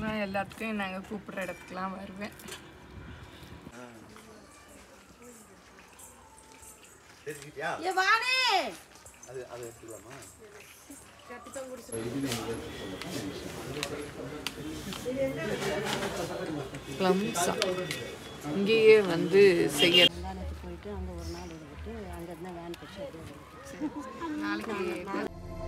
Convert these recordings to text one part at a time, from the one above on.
அப்புறம் எல்லாத்துக்கும் நாங்கள் கூப்பிட்ற இடத்துக்குலாம் வருவேன் தெரிஞ்சுக்கிட்டியா ஏ வாணி அது அதை எடுத்துக்கலாமா ப்ளம்ஸா இங்கேயே வந்து செய்ய முந்தானத்து போயிட்டு அங்கே ஒரு நாள் இருந்துட்டு அங்கேருந்து வேன் பிடிச்சி அப்படியே நாளைக்கு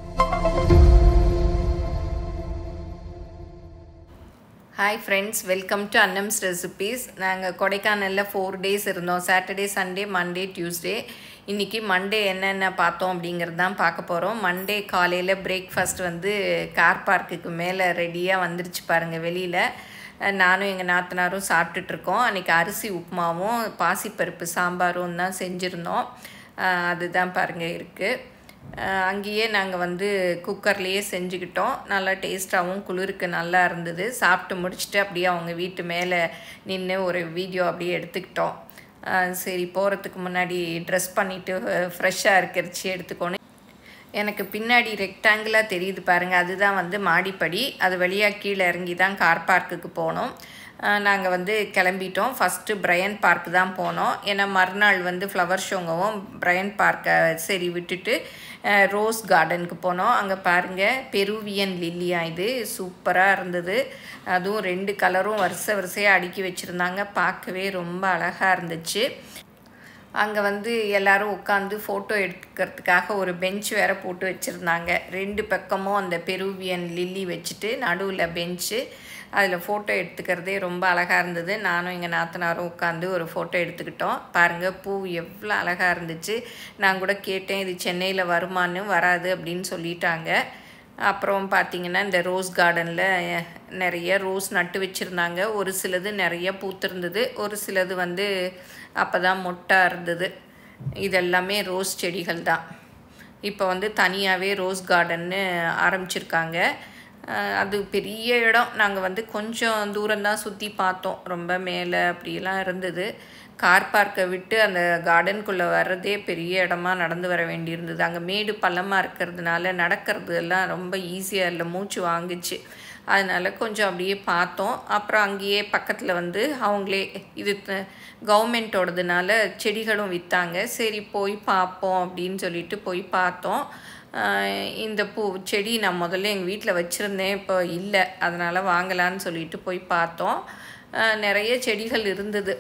hi friends welcome to Annam's recipes நாங்கள் கொடைக்கானலில் ஃபோர் டேஸ் இருந்தோம் சாட்டர்டே சண்டே மண்டே டியூஸ்டே இன்றைக்கி மண்டே என்னென்ன பார்த்தோம் அப்படிங்கிறது தான் பார்க்க போகிறோம் மண்டே காலையில் பிரேக்ஃபாஸ்ட் வந்து கார் பார்க்குக்கு மேலே ரெடியாக வந்துருச்சு பாருங்கள் வெளியில் நானும் எங்கள் நாத்தனாரும் சாப்பிட்டுட்ருக்கோம் அன்றைக்கி அரிசி உப்புமாவும் பாசிப்பருப்பு சாம்பாரும் தான் செஞ்சுருந்தோம் அஹ் அதுதான் பாருங்கள் இருக்குது அஹ் அங்கேயே நாங்கள் வந்து குக்கர்லேயே செஞ்சுக்கிட்டோம் நல்லா டேஸ்ட்டாகவும் குளிருக்கு நல்லா இருந்தது சாப்பிட்டு முடிச்சுட்டு அப்படியே அவங்க வீட்டு மேலே நின்று ஒரு வீடியோ அப்படியே எடுத்துக்கிட்டோம் அஹ் சரி போகிறதுக்கு முன்னாடி ட்ரெஸ் பண்ணிவிட்டு ஃப்ரெஷ்ஷாக இருக்கிறச்சு எடுத்துக்கோன்னு எனக்கு பின்னாடி ரெக்டாங்கிளாக தெரியுது பாருங்கள் அதுதான் வந்து மாடிப்படி அது வழியாக கீழே இறங்கி தான் கார் பார்க்குக்கு போனோம் நாங்கள் வந்து கிளம்பிட்டோம் ஃபஸ்ட்டு பிரையன் பார்க் தான் போனோம் ஏன்னா மறுநாள் வந்து ஃப்ளவர் ஷோங்கவும் பிரையன் பார்க்கை சரி விட்டுட்டு அஹ், ரோஸ் கார்டனுக்கு போனோம் அங்கே பாருங்கள் பெருவியன் லில்லியா இது சூப்பராக இருந்தது அதுவும் ரெண்டு கலரும் வரிசை வரிசையாக அடுக்கி வச்சுருந்தாங்க பார்க்கவே ரொம்ப அழகாக இருந்துச்சு அங்கே வந்து எல்லாரும் உட்காந்து ஃபோட்டோ எடுக்கிறதுக்காக ஒரு பெஞ்ச் வேற போட்டு வச்சுருந்தாங்க ரெண்டு பக்கமும் அந்த பெருவியன் லில்லி வச்சுட்டு நடுவில் பெஞ்சு அதில் ஃபோட்டோ எடுத்துக்கிறதே ரொம்ப அழகாக இருந்தது நானும் எங்கள் நாத்தனாரும் உட்காந்து ஒரு ஃபோட்டோ எடுத்துக்கிட்டோம் பாருங்கள் பூ எவ்வளோ அழகாக இருந்துச்சு நான் கூட கேட்டேன் இது சென்னையில் வருமான்னு வராது அப்படின்னு சொல்லிட்டாங்க அப்புறம் பார்த்தீங்கன்னா இந்த ரோஸ் கார்டனில் நிறைய ரோஸ் நட்டு வச்சுருந்தாங்க ஒரு சிலது நிறைய பூத்திருந்தது ஒரு சிலது வந்து அப்போ தான் மொட்டாக இருந்தது இதெல்லாமே ரோஸ் செடிகள் தான் இப்போ வந்து தனியாகவே ரோஸ் கார்டன்னு ஆரம்பிச்சிருக்காங்க அஹ் அது பெரிய இடம் நாங்கள் வந்து கொஞ்சம் தூரம்தான் சுற்றி பார்த்தோம் ரொம்ப மேலே அப்படியெல்லாம் இருந்தது கார் பார்க்கை விட்டு அந்த கார்டனுக்குள்ளே வர்றதே பெரிய இடமா நடந்து வர வேண்டியிருந்தது அங்கே மேடு பள்ளமாக இருக்கிறதுனால நடக்கிறது எல்லாம் ரொம்ப ஈஸியாக இல்லை மூச்சு வாங்குச்சு அதனால கொஞ்சம் அப்படியே பார்த்தோம் அப்புறம் அங்கேயே பக்கத்தில் வந்து அவங்களே இது த- கவர்மெண்ட்டோடதுனால செடிகளும் விற்றாங்க சரி போய் பார்ப்போம் அப்படின்னு சொல்லிட்டு போய் பார்த்தோம் ஆஹ் இந்த பூ செடி நான் முதல்ல எங்கள் வீட்டில் வச்சுருந்தேன் இப்போ இல்லை அதனால் வாங்கலான்னு சொல்லிட்டு போய் பார்த்தோம் ஆஹ் நிறைய செடிகள் இருந்தது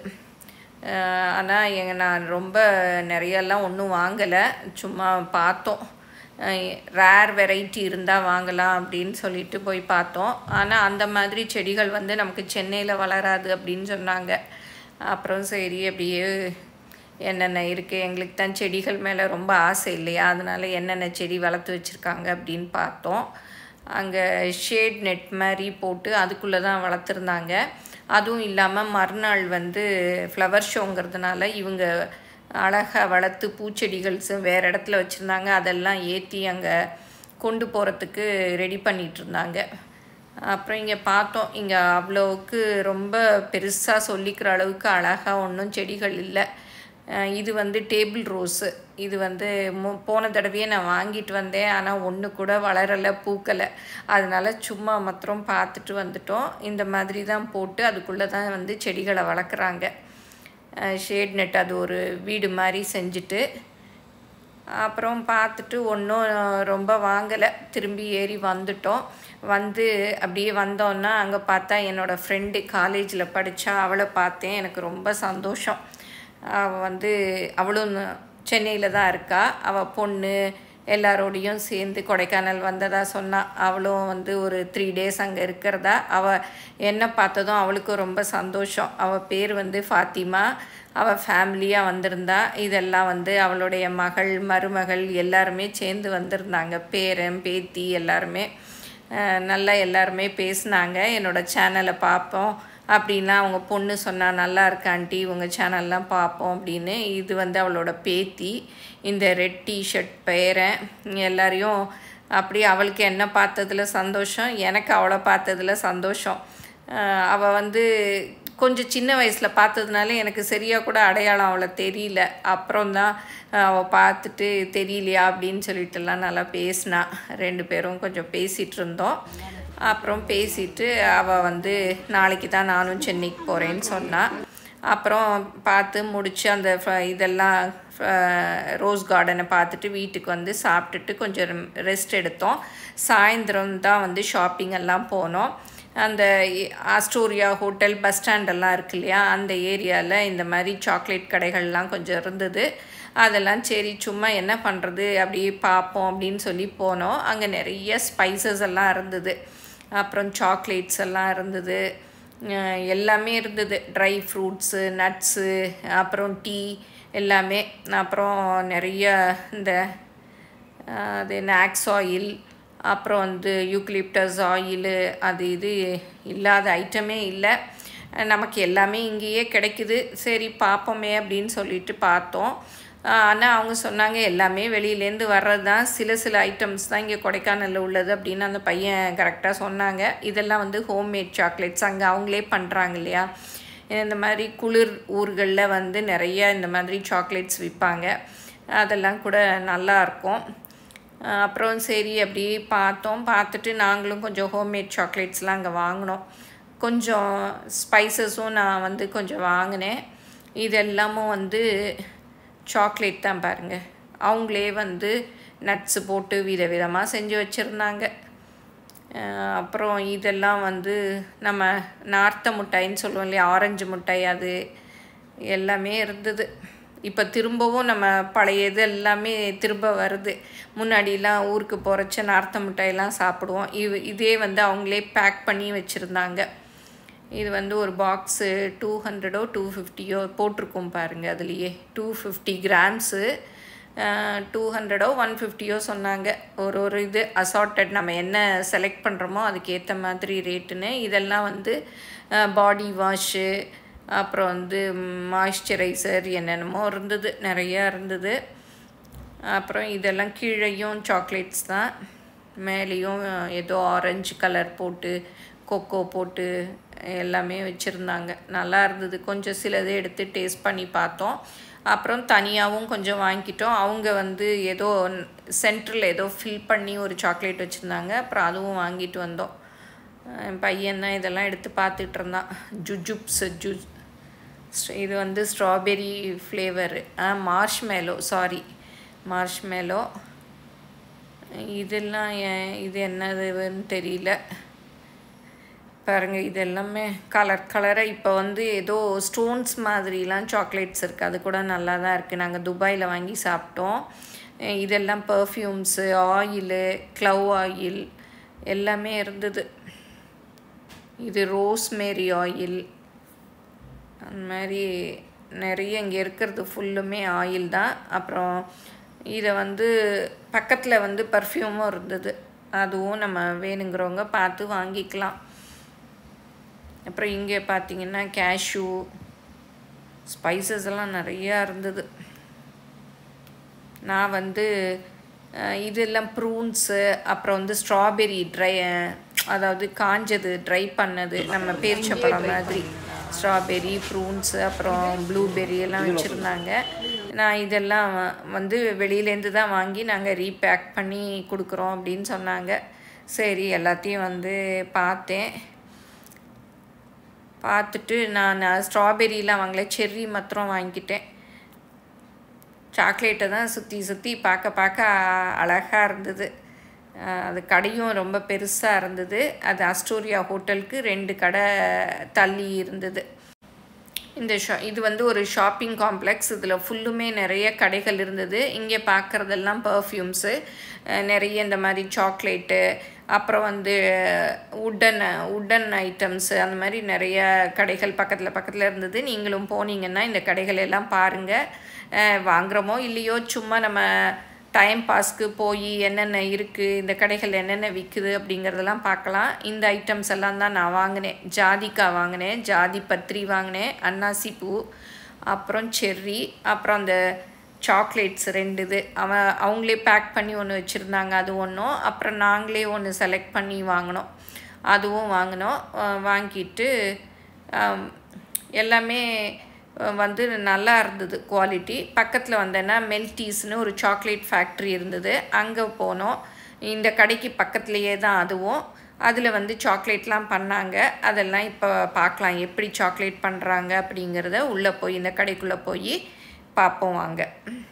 ஆனால் எங்க நான் ரொம்ப நிறையெல்லாம் ஒன்றும் வாங்கலை சும்மா பார்த்தோம் ரேர் வெரைட்டி இருந்தால் வாங்கலாம் அப்படின்னு சொல்லிட்டு போய் பார்த்தோம் ஆனால் அந்த மாதிரி செடிகள் வந்து நமக்கு சென்னையில் வளராது அப்படின்னு சொன்னாங்க அப்புறம் சரி அப்படியே என்னென்ன இருக்குது எங்களுக்கு தான் செடிகள் மேலே ரொம்ப ஆசை இல்லையா அதனால என்னென்ன செடி வளர்த்து வச்சுருக்காங்க அப்படின்னு பார்த்தோம் அங்கே ஷேட் நெட் மாதிரி போட்டு அதுக்குள்ளே தான் வளர்த்துருந்தாங்க அதுவும் இல்லாமல் மறுநாள் வந்து ஃப்ளவர் ஷோங்கிறதுனால இவங்க அழகாக வளர்த்து பூச்செடிகள் ச- வேறு இடத்துல வச்சுருந்தாங்க அதெல்லாம் ஏற்றி அங்கே கொண்டு போகிறதுக்கு ரெடி பண்ணிட்டு இருந்தாங்க அப்புறம் இங்கே பார்த்தோம் இங்கே அவ்வளோவுக்கு ரொம்ப பெருசாக சொல்லிக்கிற அளவுக்கு அழகாக ஒன்றும் செடிகள் இல்லை அஹ் இது வந்து டேபிள் ரோஸு இது வந்து மு போன தடவையே நான் வாங்கிட்டு வந்தேன் ஆனால் ஒன்று கூட வளரலை பூக்கலை அதனால சும்மா மாத்திரம் பார்த்துட்டு வந்துட்டோம் இந்த மாதிரி தான் போட்டு அதுக்குள்ளே தான் வந்து செடிகளை வளர்க்குறாங்க ஷேட் நெட் அது ஒரு வீடு மாதிரி செஞ்சுட்டு அப்புறம் பார்த்துட்டு ஒன்றும் ரொம்ப வாங்கலை திரும்பி ஏறி வந்துட்டோம் வந்து அப்படியே வந்தோன்னா அங்கே பார்த்தா என்னோடய ஃப்ரெண்டு காலேஜில் படித்தா அவளை பார்த்தேன் எனக்கு ரொம்ப சந்தோஷம் அவள் வந்து அவளும் சென்னையில் தான் இருக்கா அவள் பொண்ணு எல்லாரோடையும் சேர்ந்து கொடைக்கானல் வந்ததா சொன்னா அவளும் வந்து ஒரு த்ரீ டேஸ் அங்கே இருக்கிறதா அவள் என்ன பார்த்ததும் அவளுக்கும் ரொம்ப சந்தோஷம் அவள் பேர் வந்து ஃபாத்திமா அவள் ஃபேமிலியாக வந்திருந்தா இதெல்லாம் வந்து அவளுடைய மகள் மருமகள் எல்லாருமே சேர்ந்து வந்திருந்தாங்க பேரன் பேத்தி எல்லாருமே அஹ் நல்லா எல்லாருமே பேசுனாங்க என்னோட சேனலை பார்ப்போம் அப்படின்லாம் அவங்க பொண்ணு சொன்னா நல்லா இருக்கு ஆண்டி உங்கள் சேனல்லாம் பார்ப்போம் அப்படின்னு இது வந்து அவளோட பேத்தி இந்த ரெட் டிஷர்ட் பேரன் எல்லாரையும் அப்படி அவளுக்கு என்ன பார்த்ததுல சந்தோஷம் எனக்கு அவளை பார்த்ததுல சந்தோஷம் அஹ் அவ வந்து கொஞ்சம் சின்ன வயசில் பார்த்ததுனால எனக்கு சரியாக கூட அடையாளம் அவளை தெரியல அப்புறம் தான் அவள் பார்த்துட்டு தெரியலையா அப்படின்னு சொல்லிட்டுலாம் நல்லா பேசினா ரெண்டு பேரும் கொஞ்சம் பேசிகிட்டு இருந்தோம் அப்புறம் பேசிட்டு அவள் வந்து நாளைக்கு தான் நானும் சென்னைக்கு போகிறேன்னு சொன்னாள் அப்புறம் பார்த்து முடிச்சு அந்த ஃப- இதெல்லாம் ரோஸ் கார்டனை பார்த்துட்டு வீட்டுக்கு வந்து சாப்பிட்டுட்டு கொஞ்சம் ரெஸ்ட் எடுத்தோம் சாயந்தரம் தான் வந்து ஷாப்பிங் எல்லாம் போனோம் அந்த இ- ஆஸ்டோரியா ஹோட்டல் பஸ் ஸ்டாண்டெல்லாம் இருக்கு இல்லையா அந்த ஏரியாவில் இந்த மாதிரி சாக்லேட் கடைகள்லாம் கொஞ்சம் இருந்தது அதெல்லாம் சரி சும்மா என்ன பண்ணுறது அப்படியே பார்ப்போம் அப்படின்னு சொல்லி போனோம் அங்கே நிறைய ஸ்பைசஸ் எல்லாம் இருந்தது அப்புறம் சாக்லேட்ஸ் எல்லாம் இருந்தது அஹ் எல்லாமே இருந்தது ட்ரை ஃப்ரூட்ஸு நட்ஸு அப்புறம் டீ எல்லாமே அப்புறம் நிறைய இந்த அஹ் அது நாக்ஸ் ஆயில் அப்புறம் வந்து யூக்லிப்டஸ் ஆயிலு அது இது இல்லாத ஐட்டமே இல்லை அஹ் நமக்கு எல்லாமே இங்கேயே கிடைக்குது சரி பார்ப்போமே அப்படின்னு சொல்லிட்டு பார்த்தோம் ஆனால் அவங்க சொன்னாங்க எல்லாமே வெளியிலேருந்து வர்றது தான் சில சில ஐட்டம்ஸ் தான் இங்கே கொடைக்கானலில் உள்ளது அப்படின்னு அந்த பையன் கரெக்டாக சொன்னாங்க இதெல்லாம் வந்து ஹோம்மேட் சாக்லேட்ஸ் அங்கே அவங்களே பண்ணுறாங்க இல்லையா இந்த மாதிரி குளிர் ஊர்களில் வந்து நிறைய இந்த மாதிரி சாக்லேட்ஸ் விற்பாங்க அதெல்லாம் கூட நல்லா இருக்கும் அஹ் அப்புறம் சரி அப்படி பார்த்தோம் பார்த்துட்டு நாங்களும் கொஞ்சம் ஹோம்மேட் சாக்லேட்ஸ்லாம் அங்கே வாங்கினோம் கொஞ்சம் ஸ்பைசஸும் நான் வந்து கொஞ்சம் வாங்கினேன் இது எல்லாமும் வந்து சாக்லேட் தான் பாருங்கள் அவங்களே வந்து நட்ஸு போட்டு விதவிதமாக செஞ்சு வச்சுருந்தாங்க அஹ் அப்புறம் இதெல்லாம் வந்து நம்ம நார்த்த முட்டாய்ன்னு சொல்லுவோம் இல்லையா ஆரஞ்சு முட்டாய் அது எல்லாமே இருந்தது இப்போ திரும்பவும் நம்ம பழைய இது எல்லாமே திரும்ப வருது முன்னாடிலாம் ஊருக்கு போகிறச்ச நார்த்த மிட்டாயெல்லாம் சாப்பிடுவோம் இது இதே வந்து அவங்களே பேக் பண்ணி வச்சுருந்தாங்க இது வந்து ஒரு பாக்ஸு டூ ஹண்ட்ரடோ டூ ஃபிஃப்டியோ போட்டிருக்கோம் பாருங்கள் அதுலேயே டூ ஃபிஃப்டி கிராம்ஸு டூ ஹண்ட்ரடோ ஒன் ஃபிஃப்டியோ சொன்னாங்க ஒரு ஒரு இது அசார்ட்டட் நம்ம என்ன செலக்ட் பண்ணுறோமோ அதுக்கேற்ற மாதிரி ரேட்டுன்னு இதெல்லாம் வந்து பாடி வாஷு அப்புறம் வந்து மாய்ஸ்சரைசர் என்னென்னமோ இருந்தது நிறையா இருந்தது அப்புறம் இதெல்லாம் கீழேயும் சாக்லேட்ஸ் தான் மேலேயும் ஏதோ ஆரஞ்சு கலர் போட்டு கொக்கோ போட்டு எல்லாமே வச்சுருந்தாங்க நல்லா இருந்தது கொஞ்சம் சிலது எடுத்து டேஸ்ட் பண்ணி பார்த்தோம் அப்புறம் தனியாகவும் கொஞ்சம் வாங்கிக்கிட்டோம் அவங்க வந்து ஏதோ சென்டரில் ஏதோ ஃபில் பண்ணி ஒரு சாக்லேட் வச்சுருந்தாங்க அப்புறம் அதுவும் வாங்கிட்டு வந்தோம் என் பையன் தான் இதெல்லாம் எடுத்து பார்த்துட்டு இருந்தான் ஜுஜுப்ஸ் ஜு இது வந்து strawberry flavour marshmallow sorry marshmallow இதெல்லாம் ஏன் இது என்னதுன்னு தெரியல பாருங்கள் இது எல்லாமே கலர் கலராக இப்போ வந்து ஏதோ ஸ்டோன்ஸ் மாதிரிலாம் சாக்லேட்ஸ் இருக்குது அது கூட நல்லா தான் இருக்குது நாங்கள் துபாயில் வாங்கி சாப்பிட்டோம் அஹ் இதெல்லாம் பர்ஃப்யூம்ஸு ஆயிலு க்ளவ் ஆயில் எல்லாமே இருந்தது இது ரோஸ்மேரி ஆயில் அந்த மாதிரி நிறைய இங்கே இருக்கிறது ஃபுல்லுமே ஆயில் தான் அப்புறம் இதை வந்து பக்கத்தில் வந்து பர்ஃப்யூமும் இருந்தது அதுவும் நம்ம வேணுங்கிறவங்க பார்த்து வாங்கிக்கலாம் அப்புறம் இங்கே பார்த்தீங்கன்னா கேஷ்யூ ஸ்பைசஸ் எல்லாம் நிறையா இருந்தது நான் வந்து அஹ், இதெல்லாம் ப்ரூன்ஸு அப்புறம் வந்து ஸ்ட்ராபெரி ட்ரை அதாவது காஞ்சது ட்ரை பண்ணது நம்ம பேரிச்சப்பழம் மாதிரி ஸ்ட்ராபெரி ப்ரூன்ஸு அப்புறம் ப்ளூபெர்ரி எல்லாம் வச்சுருந்தாங்க நான் இதெல்லாம் வந்து வெளியிலேருந்து தான் வாங்கி நாங்கள் ரீபேக் பண்ணி கொடுக்குறோம் அப்படின்னு சொன்னாங்க சரி எல்லாத்தையும் வந்து பார்த்தேன் பார்த்துட்டு நான் ஸ்ட்ராபெரிலாம் வாங்கல செர்ரி மாத்திரம் வாங்கிக்கிட்டேன் சாக்லேட்டை தான் சுற்றி சுற்றி பார்க்க பார்க்க அழகாக இருந்தது அஹ் அது கடையும் ரொம்ப பெருசாக இருந்தது அது அஸ்டோரியா ஹோட்டலுக்கு ரெண்டு கடை தள்ளி இருந்தது இந்த ஷா இது வந்து ஒரு ஷாப்பிங் காம்ப்ளெக்ஸ் இதில் ஃபுல்லுமே நிறைய கடைகள் இருந்தது இங்கே பார்க்குறதெல்லாம் பர்ஃப்யூம்ஸு நிறைய இந்த மாதிரி சாக்லேட்டு அப்புறம் வந்து உட்டன் உட்டன் ஐட்டம்ஸு அந்த மாதிரி நிறைய கடைகள் பக்கத்தில் பக்கத்தில் இருந்தது நீங்களும் போனீங்கன்னா இந்த கடைகள் எல்லாம் பாருங்கள் வாங்குகிறோமோ இல்லையோ சும்மா நம்ம டைம் பாஸ்க்கு போய் என்னென்ன இருக்குது இந்த கடைகள் என்னென்ன விற்குது அப்படிங்கிறதெல்லாம் பார்க்கலாம் இந்த ஐட்டம்ஸ் எல்லாம் தான் நான் வாங்கினேன் ஜாதிக்காய் வாங்கினேன் ஜாதி பத்திரி வாங்கினேன் அன்னாசி பூ அப்புறம் செர்ரி அப்புறம் அந்த சாக்லேட்ஸ் ரெண்டு இது அவன் அவங்களே பேக் பண்ணி ஒன்று வச்சுருந்தாங்க அது ஒன்றும் அப்புறம் நாங்களே ஒன்று செலக்ட் பண்ணி வாங்கினோம் அதுவும் வாங்கினோம் அஹ் வாங்கிட்டு ஆம், எல்லாமே அஹ், வந்து நல்லா இருந்தது குவாலிட்டி பக்கத்தில் வந்தேன்னா மெல்டீஸ்னு ஒரு சாக்லேட் ஃபேக்ட்ரி இருந்தது அங்கே போனோம் இந்த கடைக்கு பக்கத்துலேயே தான் அதுவும் அதில் வந்து சாக்லேட்லாம் பண்ணாங்க அதெல்லாம் இப்போ பார்க்கலாம் எப்படி சாக்லேட் பண்ணுறாங்க அப்படிங்கிறத உள்ளே போய் இந்த கடைக்குள்ளே போய் பார்ப்போம் வாங்க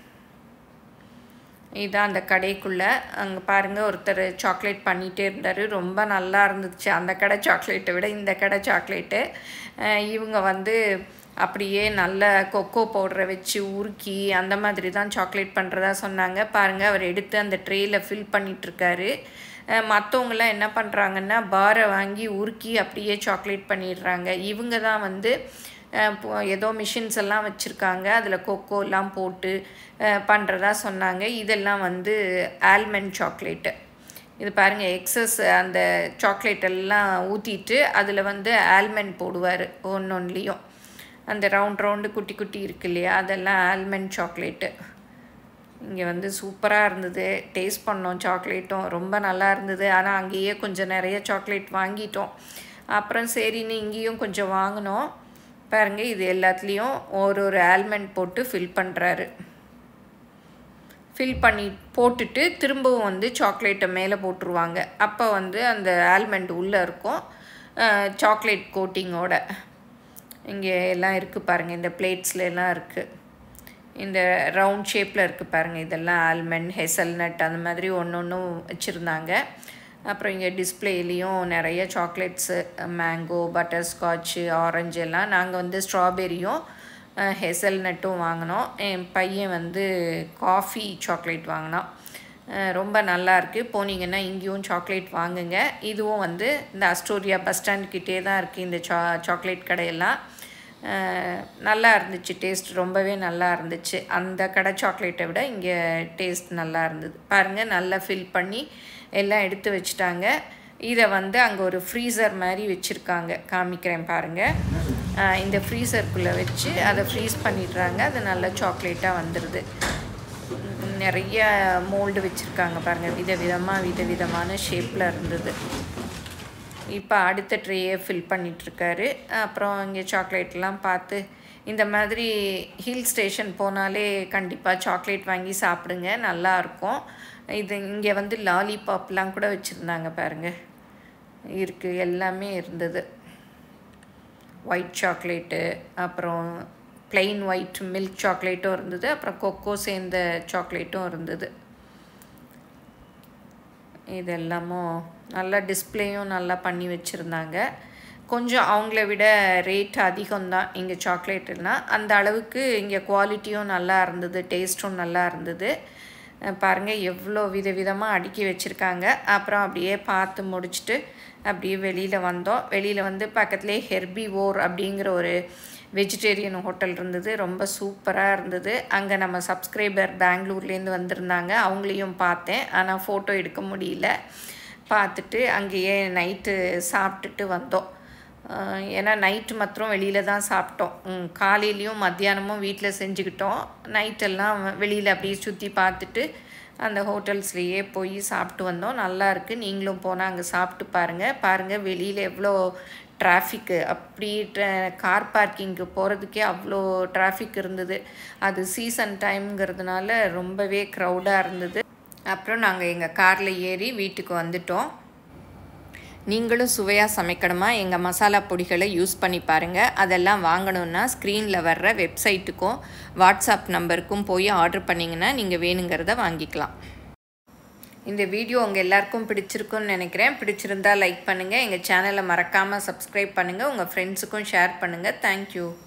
இதான் அந்த கடைக்குள்ளே அங்கே பாருங்கள் ஒருத்தர் சாக்லேட் பண்ணிகிட்டே இருந்தார் ரொம்ப நல்லா இருந்துச்சு அந்த கடை சாக்லேட்டை விட இந்த கடை சாக்லேட்டு அஹ் இவங்க வந்து அப்படியே நல்ல கொக்கோ பவுடரை வச்சு உருக்கி அந்த மாதிரி தான் சாக்லேட் பண்ணுறதா சொன்னாங்க பாருங்கள் அவர் எடுத்து அந்த ட்ரேயில் ஃபில் பண்ணிகிட்ருக்காரு மற்றவங்களாம் என்ன பண்ணுறாங்கன்னா பாரை வாங்கி உருக்கி அப்படியே சாக்லேட் பண்ணிடுறாங்க இவங்க தான் வந்து அஹ் இப்போ ஏதோ மிஷின்ஸ் எல்லாம் வச்சுருக்காங்க அதில் கொக்கோலாம் போட்டு பண்ணுறதா சொன்னாங்க இதெல்லாம் வந்து ஆல்மண்ட் சாக்லேட்டு இது பாருங்கள் எக்ஸஸ் அந்த சாக்லேட் எல்லாம் ஊற்றிட்டு அதில் வந்து ஆல்மண்ட் போடுவார் ஒன்று ஒன்றுலேயும் அந்த ரவுண்ட் ரவுண்டு குட்டி குட்டி இருக்கு இல்லையா அதெல்லாம் ஆல்மண்ட் சாக்லேட்டு இங்கே வந்து சூப்பராக இருந்தது டேஸ்ட் பண்ணோம் சாக்லேட்டும் ரொம்ப நல்லா இருந்தது ஆனால் அங்கேயே கொஞ்சம் நிறைய சாக்லேட் வாங்கிட்டோம் அப்புறம் சரின்னு இங்கேயும் கொஞ்சம் வாங்கினோம் பாருங்க இது எல்லாத்துலேயும் ஒரு ஒரு ஆல்மண்ட் போட்டு ஃபில் பண்ணுறாரு ஃபில் பண்ணி போட்டுட்டு திரும்பவும் வந்து சாக்லேட்டை மேலே போட்டுருவாங்க அப்போ வந்து அந்த ஆல்மண்ட் உள்ளே இருக்கும் சாக்லேட் கோட்டிங்கோட இங்கே எல்லாம் இருக்குது பாருங்கள் இந்த பிளேட்ஸ்ல எல்லாம் இருக்குது இந்த ரவுண்ட் ஷேப்பில் இருக்குது பாருங்கள் இதெல்லாம் ஆல்மண்ட் ஹெசல்நட் அந்த மாதிரி ஒன்று ஒன்றும் வச்சுருந்தாங்க அப்புறம் இங்கே டிஸ்பிளேலேயும் நிறைய சாக்லேட்ஸு மேங்கோ பட்டர்ஸ்காட்சு ஆரஞ்சு எல்லாம் நாங்கள் வந்து ஸ்ட்ராபெரியும் ஹெசல்நட்டும் வாங்கினோம் என் பையன் வந்து காஃபி சாக்லேட் வாங்கினான் அஹ் ரொம்ப நல்லா இருக்குது போனீங்கன்னா இங்கேயும் சாக்லேட் வாங்குங்க இதுவும் வந்து இந்த அஸ்டோரியா பஸ் ஸ்டாண்ட் கிட்டே தான் இருக்குது இந்த சா சாக்லேட் கடையெல்லாம் அஹ் நல்லா இருந்துச்சு டேஸ்ட் ரொம்பவே நல்லா இருந்துச்சு அந்த கடை சாக்லேட்டை விட இங்கே டேஸ்ட் நல்லா இருந்தது பாருங்கள் நல்லா ஃபில் பண்ணி எல்லாம் எடுத்து வச்சுட்டாங்க இதை வந்து அங்கே ஒரு ஃப்ரீசர் மாதிரி வச்சுருக்காங்க காமிக்கிறேன் பாருங்கள் அஹ் இந்த ஃப்ரீசருக்குள்ளே வச்சு அதை ஃப்ரீஸ் பண்ணிடுறாங்க அது நல்ல சாக்லேட்டாக வந்துடுது உம் நிறைய மோல்டு வச்சுருக்காங்க பாருங்கள் விதவிதமாக விதவிதமான ஷேப்பில் இருந்தது இப்போ அடுத்த ட்ரேயை ஃபில் பண்ணிகிட்ருக்காரு அப்புறம் இங்கே சாக்லேட்லாம் பார்த்து இந்த மாதிரி ஹில் ஸ்டேஷன் போனாலே கண்டிப்பாக சாக்லேட் வாங்கி சாப்பிடுங்க நல்லா இருக்கும் இது இங்கே வந்து லாலிபாப்லாம் கூட வச்சுருந்தாங்க பாருங்கள் இருக்குது எல்லாமே இருந்தது ஒயிட் சாக்லேட்டு அப்புறம் plain ஒயிட் மில்க் சாக்லேட்டும் இருந்தது அப்புறம் கொக்கோ சேர்ந்த சாக்லேட்டும் இருந்தது இது எல்லாமும் நல்லா டிஸ்ப்ளேயும் நல்லா பண்ணி வச்சுருந்தாங்க கொஞ்சம் அவங்கள விட ரேட் அதிகம்தான் இங்கே சாக்லேட்டுலாம் அந்த அளவுக்கு இங்கே குவாலிட்டியும் நல்லா இருந்தது டேஸ்ட்டும் நல்லா இருந்தது அஹ் பாருங்க எவ்வளோ விதவிதமாக அடுக்கி வச்சுருக்காங்க அப்புறம் அப்படியே பார்த்து முடிச்சுட்டு அப்படியே வெளியில் வந்தோம் வெளியில் வந்து பக்கத்துலேயே ஹெர்பி ஓர் அப்படிங்கிற ஒரு வெஜிடேரியன் ஹோட்டல் இருந்தது ரொம்ப சூப்பராக இருந்தது அங்கே நம்ம சப்ஸ்கிரைபர் பெங்களூர்லேருந்து வந்திருந்தாங்க அவங்களையும் பார்த்தேன் ஆனால் ஃபோட்டோ எடுக்க முடியல பார்த்துட்டு அங்கேயே நைட்டு சாப்பிட்டுட்டு வந்தோம் ஆஹ் ஏன்னா நைட்டு மாத்திரம் வெளியில் தான் சாப்பிட்டோம் ம், காலையிலையும் மத்தியானமும் வீட்டில் செஞ்சுக்கிட்டோம் நைட்டெல்லாம் வெளியில் அப்படியே சுற்றி பார்த்துட்டு அந்த ஹோட்டல்ஸ்லேயே போய் சாப்பிட்டு வந்தோம் நல்லா இருக்குது நீங்களும் போனால் அங்கே சாப்பிட்டு பாருங்கள் பாருங்கள் வெளியில் எவ்வளோ டிராஃபிக்கு அப்படி கார் பார்க்கிங்க்கு போகிறதுக்கே அவ்வளோ டிராஃபிக் இருந்தது அது சீசன் டைம்ங்கிறதுனால ரொம்பவே க்ரௌடாக இருந்தது அப்புறம் நாங்கள் எங்கள் காரில் ஏறி வீட்டுக்கு வந்துட்டோம் நீங்களும் சுவையாக சமைக்கணுமா எங்கள் மசாலா பொடிகளை யூஸ் பண்ணி பாருங்கள் அதெல்லாம் வாங்கணுன்னா ஸ்க்ரீனில் வர்ற வெப்சைட்டுக்கும் வாட்ஸ்அப் நம்பருக்கும் போய் ஆர்டர் பண்ணிங்கன்னா நீங்கள் வேணுங்கிறத வாங்கிக்கலாம் இந்த வீடியோ உங்கள் எல்லாருக்கும் பிடிச்சிருக்குன்னு நினைக்கிறேன் பிடிச்சிருந்தா லைக் பண்ணுங்கள் எங்கள் சேனலை மறக்காமல் சப்ஸ்கிரைப் பண்ணுங்கள் உங்கள் ஃப்ரெண்ட்ஸுக்கும் ஷேர் பண்ணுங்கள் தேங்க்யூ